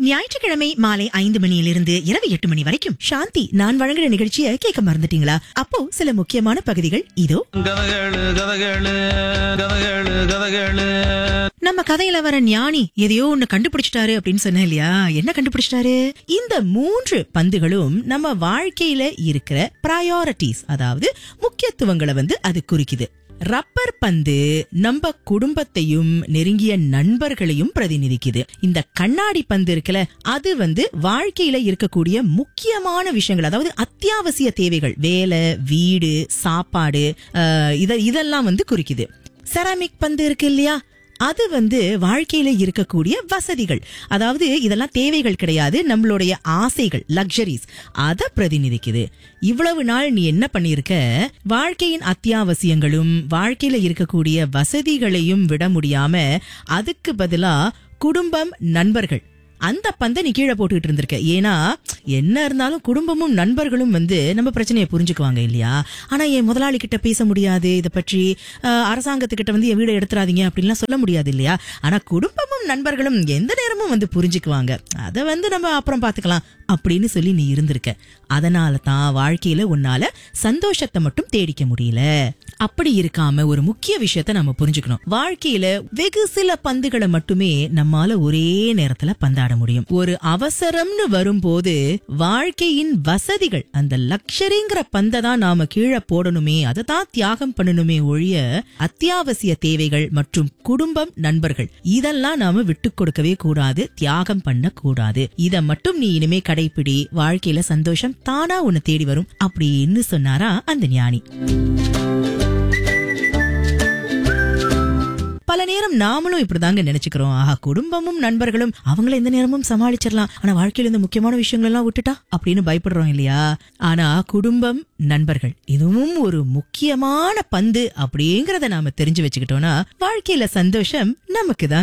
ஞாயிற்றுக்கிழமை மாலை ஐந்து மணியிலிருந்து இரவு எட்டு மணி வரைக்கும் சாந்தி நான் வழங்குற நிகழ்ச்சியை கேட்க மறந்துட்டீங்களா அப்போ சில முக்கியமான பகுதிகள் இதோ கதகளு கதகளு கதகளு கதகளு நம்ம கதையில வர ஞானி எதையோ ஒண்ணு கண்டுபிடிச்சிட்டாரு அப்படின்னு சொன்னேன் இல்லையா என்ன கண்டுபிடிச்சிட்டாரு இந்த மூன்று பந்துகளும் நம்ம வாழ்க்கையில இருக்கிற ப்ரையாரிட்டிஸ் அதாவது முக்கியத்துவங்களை வந்து அது குறிக்குது ரப்பர் பந்து நம்ம குடும்பத்தையும் நெருங்கிய நண்பர்களையும் பிரதிநிதிக்குது இந்த கண்ணாடி பந்து இருக்குல்ல அது வந்து வாழ்க்கையில இருக்கக்கூடிய முக்கியமான விஷயங்கள் அதாவது அத்தியாவசிய தேவைகள் வேலை வீடு சாப்பாடு அஹ், இத இதெல்லாம் வந்து குறிக்குது செராமிக் பந்து இருக்கு இல்லையா அது வந்து வாழ்க்கையில இருக்கக்கூடிய வசதிகள் அதாவது இதெல்லாம் தேவைகள் கிடையாது நம்மளுடைய ஆசைகள் லக்ஸரிஸ் அத பிரதிநிதிக்குது இவ்வளவு நாள் நீ என்ன பண்ணிருக்க வாழ்க்கையின் அத்தியாவசியங்களும் வாழ்க்கையில இருக்கக்கூடிய வசதிகளையும் விட முடியாம அதுக்கு பதிலா குடும்பம் நண்பர்கள் அந்த பந்தை நீ கீழே போட்டுக்கிட்டு இருந்திருக்க ஏன்னா என்ன இருந்தாலும் குடும்பமும் நண்பர்களும் வந்து நம்ம பிரச்சனையை புரிஞ்சுக்குவாங்க இல்லையா ஆனா என் முதலாளி கிட்ட பேச முடியாது இதை பற்றி அஹ், அரசாங்கத்துக்கிட்ட வந்து என் வீடை எடுத்துறாதீங்க அப்படின்லாம் சொல்ல முடியாது இல்லையா ஆனா குடும்பமும் நண்பர்களும் எந்த நேரமும் வந்து புரிஞ்சுக்குவாங்க அதை வந்து நம்ம அப்புறம் பாத்துக்கலாம் அப்படின்னு சொல்லி நீ இருந்திருக்க அதனால தான் வாழ்க்கையில உன்னால சந்தோஷத்தை மட்டும் தேடிக்க முடியல அப்படி இருக்காம ஒரு முக்கிய விஷயத்த நம்ம புரிஞ்சுக்கணும் வாழ்க்கையில வெகு சில பந்துகளை மட்டுமே நம்மால ஒரே நேரத்துல பந்தாட முடியும் ஒரு அவசரம்னு வரும்போது வாழ்க்கையின் வசதிகள் அந்த லக்ஷரிங்கிற பந்தை தான் நாம கீழே போடணுமே அதை தான் தியாகம் பண்ணணுமே ஒழிய அத்தியாவசிய தேவைகள் மற்றும் குடும்பம் நண்பர்கள் இதெல்லாம் நாம விட்டு கொடுக்கவே கூடாது தியாகம் பண்ண கூடாது இத மட்டும் நீ இனிமே கடைப்பிடி வாழ்க்கையில சந்தோஷம் தானா உன்னை தேடி வரும் அப்படின்னு சொன்னாரா அந்த ஞானி பல நேரம் நாமளும் இப்படிதாங்க நினைச்சுக்கிறோம் ஆஹா குடும்பமும் நண்பர்களும் அவங்கள எந்த நேரமும் சமாளிச்சிடலாம் ஆனா வாழ்க்கையில இந்த முக்கியமான விஷயங்கள் எல்லாம் விட்டுட்டா அப்படின்னு பயப்படுறோம் இல்லையா ஆனா குடும்பம் நண்பர்கள் இதுவும் ஒரு முக்கியமான பந்து அப்படிங்கறத நாம தெரிஞ்சு வச்சுக்கிட்டோம்னா வாழ்க்கையில சந்தோஷம் நமக்கு தான்